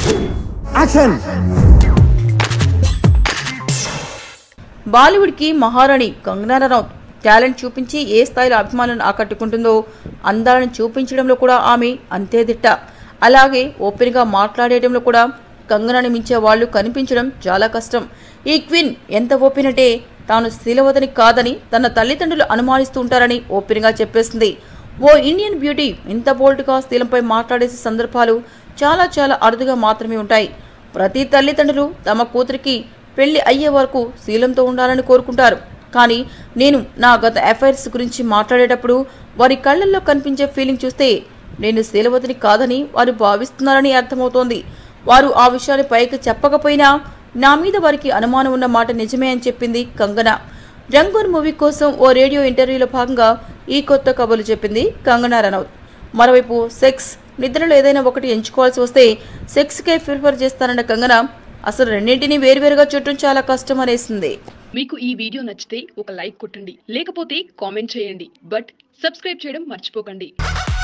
action Bollywood కి మహారాణి Kangana Ranaut talent చూపించి ఏ స్థాయిలో అభిమానులను ఆకట్టుకుంటుందో అందాలను చూపించడంలో కూడా ఆమె అంతే దిట్ట అలాగే ఓపెన్ గా మాట్లాడేయడంలో కూడా కంగనాని మించే వాళ్ళు కనిపించడం చాలా కష్టం ఈ క్వీన్ ఎంత ఓపెన్ అంటే తాను శీలవదని కాదని తన తల్లిదండ్రులు అనుమానిస్తూ ఉంటారని ఓపెన్ గా చెప్పేసింది ఓ ఇండియన్ బ్యూటీ ఇంత బోల్డ్గా శీలంపై మాట్లాడేసే సందర్భాలు చాలా చాలా అరుదుగా మాత్రమే ఉంటాయి ప్రతి తల్లిదండ్రులు తమ కూతురికి పెళ్లి అయ్యే వరకు శీలంతో ఉండాలని కోరుకుంటారు కానీ నేను నా గత అఫైర్స్ గురించి మాట్లాడేటప్పుడు వారి కళ్ళల్లో కనిపించే ఫీలింగ్ చూస్తే నేను శీలవతిని కాదని వారు భావిస్తున్నారని అర్థమవుతోంది వారు ఆ విషయాన్ని పైకి చెప్పకపోయినా నా మీద వారికి అనుమానం ఉన్న మాట నిజమే అని చెప్పింది కంగన రంగూన్ మూవీ కోసం ఓ రేడియో ఇంటర్వ్యూలో భాగంగా ఈ కొత్త కబుర్లు చెప్పింది కంగనా రనౌత్ మరోవైపు సెక్స్ నిద్రలో ఏదైనా ఒకటి ఎంచుకోవాల్సి వస్తే సెక్స్కే ప్రిఫర్ చేస్తానన్న కంగన అసలు రెండింటినీ వేరువేరుగా చుట్టం చాలా కష్టం అనేసింది మీకు ఈ వీడియో నచ్చితే ఒక లైక్ కొట్టండి లేకపోతే కామెంట్ చేయండి బట్ సబ్స్క్రైబ్ చేయడం మర్చిపోకండి